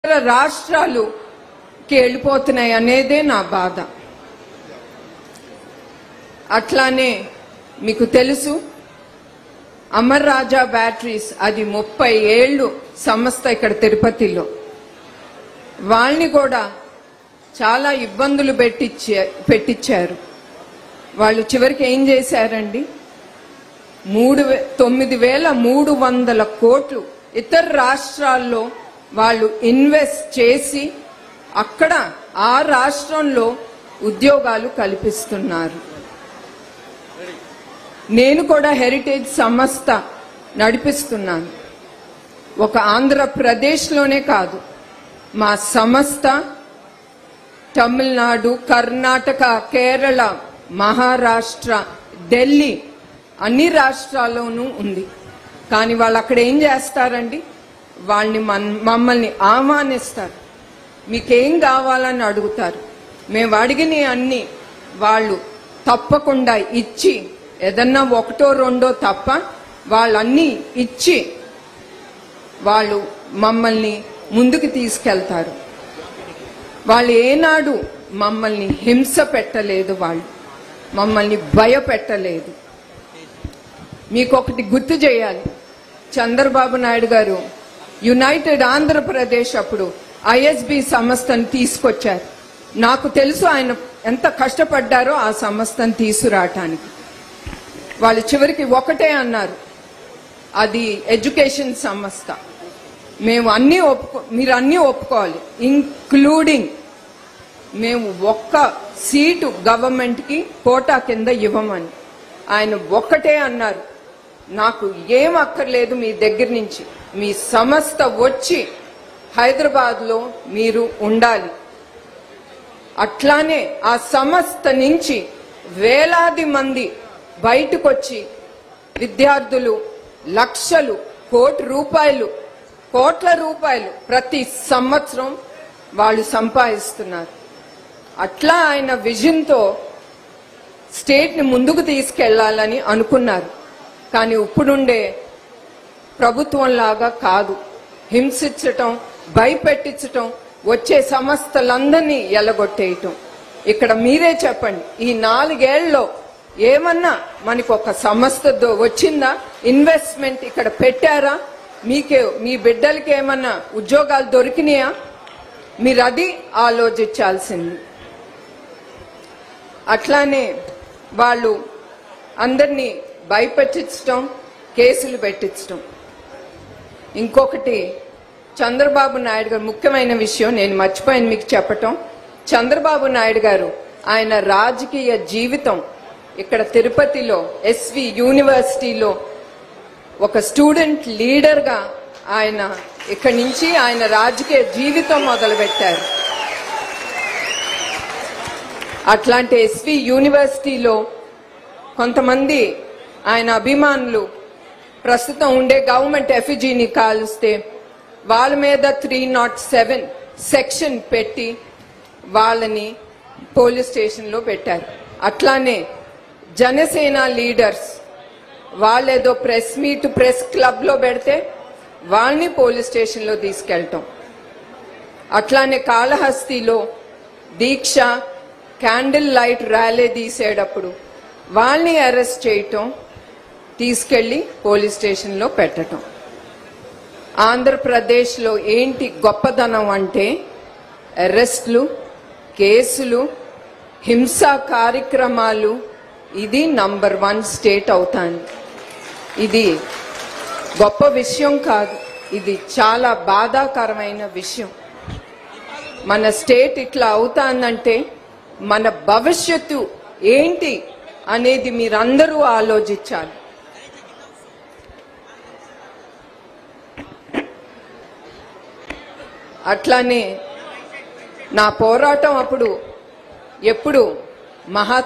ఇతర రాష్ట్రాలుకి వెళ్ళిపోతున్నాయి అనేదే నా బాధ అట్లానే మీకు తెలుసు అమర్ రాజా బ్యాటరీస్ అది ముప్పై ఏళ్ళు సంస్థ ఇక్కడ తిరుపతిలో వాళ్ళని కూడా చాలా ఇబ్బందులు పెట్టించే పెట్టించారు వాళ్ళు చివరికి ఏం చేశారండి మూడు వే- తొమ్మిది వేల మూడు వందల కోట్లు ఇతర రాష్ట్రాల్లో వాళ్ళు ఇన్వెస్ట్ చేసి అక్కడ ఆ రాష్ట్రంలో ఉద్యోగాలు కల్పిస్తున్నారు నేను కూడా హెరిటేజ్ సంస్థ నడిపిస్తున్నాను ఒక ఆంధ్రప్రదేశ్లోనే కాదు మా సంస్థ తమిళనాడు కర్ణాటక కేరళ మహారాష్ట్ర ఢిల్లీ అన్ని రాష్ట్రాల్లోనూ ఉంది కానీ వాళ్ళు అక్కడ ఏం చేస్తారండి వాళ్ళని మన్- మమ్మల్ని ఆహ్వానిస్తారు మీకేం కావాలని అడుగుతారు మేము అడిగిన అన్ని వాళ్ళు తప్పకుండా ఇచ్చి ఏదన్నా ఒకటో రెండో తప్ప వాళ్ళన్నీ ఇచ్చి వాళ్ళు మమ్మల్ని ముందుకు తీసుకెళ్తారు వాళ్ళు ఏనాడు మమ్మల్ని హింస పెట్టలేదు వాళ్ళు మమ్మల్ని భయపెట్టలేదు మీకు ఒకటి గుర్తు చేయాలి చంద్రబాబు నాయుడు గారు యునైటెడ్ ఆంధ్రప్రదేశ్ అప్పుడు ఐఎస్బి సంస్థను తీసుకొచ్చారు నాకు తెలుసు ఆయన ఎంత కష్టపడ్డారో ఆ సంస్థను తీసుకురావటానికి వాళ్ళు చివరికి ఒకటే అన్నారు అది ఎడ్యుకేషన్ సంస్థ మేము అన్నీ ఒప్పుకో మీరు అన్నీ ఒప్పుకోవాలి ఇంక్లూడింగ్ మేము ఒక్క సీటు గవర్నమెంట్కి కోటా కింద ఇవ్వమని ఆయన ఒక్కటే అన్నారు నాకు ఏం అక్కర్లేదు మీ దగ్గర నుంచి మీ సంస్థ వచ్చి హైదరాబాద్లో మీరు ఉండాలి అట్లానే ఆ సంస్థ నుంచి వేలాది మంది బయటకొచ్చి విద్యార్థులు లక్షలు కోటి రూపాయలు కోట్ల రూపాయలు ప్రతి సంవత్సరం వాళ్ళు సంపాదిస్తున్నారు అట్లా ఆయన విజన్తో స్టేట్ ని ముందుకు తీసుకెళ్లాలని అనుకున్నారు కానీ ఇప్పుడుండే ప్రభుత్వం లాగా కాదు హింసించటం భయపెట్టించటం వచ్చే సంస్థలందరినీ ఎలగొట్టేయటం ఇక్కడ మీరే చెప్పండి ఈ నాలుగేళ్లలో ఏమన్నా మనకు ఒక సంస్థ దో- వచ్చిందా ఇన్వెస్ట్మెంట్ ఇక్కడ పెట్టారా మీకే మీ బిడ్డలకి ఏమన్నా ఉద్యోగాలు దొరికినాయా మీరు అది ఆలోచించాల్సింది అట్లానే వాళ్ళు అందరినీ భయపెట్టించటం కేసులు పెట్టించటం ఇంకొకటి చంద్రబాబు నాయుడు గారు ముఖ్యమైన విషయం నేను మర్చిపోయాను మీకు చెప్పటం చంద్రబాబు నాయుడు గారు ఆయన రాజకీయ జీవితం ఇక్కడ తిరుపతిలో ఎస్వి యూనివర్సిటీలో ఒక స్టూడెంట్ లీడర్గా ఆయన ఇక్కడి నుంచి ఆయన రాజకీయ జీవితం మొదలుపెట్టారు అట్లాంటి ఎస్వి యూనివర్సిటీలో కొంతమంది ఆయన అభిమానులు ప్రస్తుతం ఉండే గవర్నమెంట్ ఎఫిజీని కాలుస్తే వాళ్ళ మీద త్రీ నాట్ సెవెన్ సెక్షన్ పెట్టి వాళ్ళని పోలీస్ స్టేషన్లో పెట్టారు అట్లానే జనసేన లీడర్స్ వాళ్ళేదో ప్రెస్ మీట్ ప్రెస్ క్లబ్లో పెడితే వాళ్ళని పోలీస్ స్టేషన్లో తీసుకెళ్ళటం అట్లానే కాళహస్తిలో దీక్ష క్యాండిల్ లైట్ ర్యాలీ తీసేటప్పుడు వాళ్ళని అరెస్ట్ చేయటం తీసుకెళ్లి పోలీస్ స్టేషన్లో పెట్టటం ఆంధ్రప్రదేశ్లో ఏంటి గొప్పదనం అంటే అరెస్ట్లు కేసులు హింసా కార్యక్రమాలు ఇది నంబర్ వన్ స్టేట్ అవుతాను ఇది గొప్ప విషయం కాదు ఇది చాలా బాధాకరమైన విషయం మన స్టేట్ ఇట్లా అవుతానంటే మన భవిష్యత్తు ఏంటి అనేది మీరందరూ ఆలోచించాలి అట్లానే నా పోరాటం అప్పుడు ఎప్పుడు మహా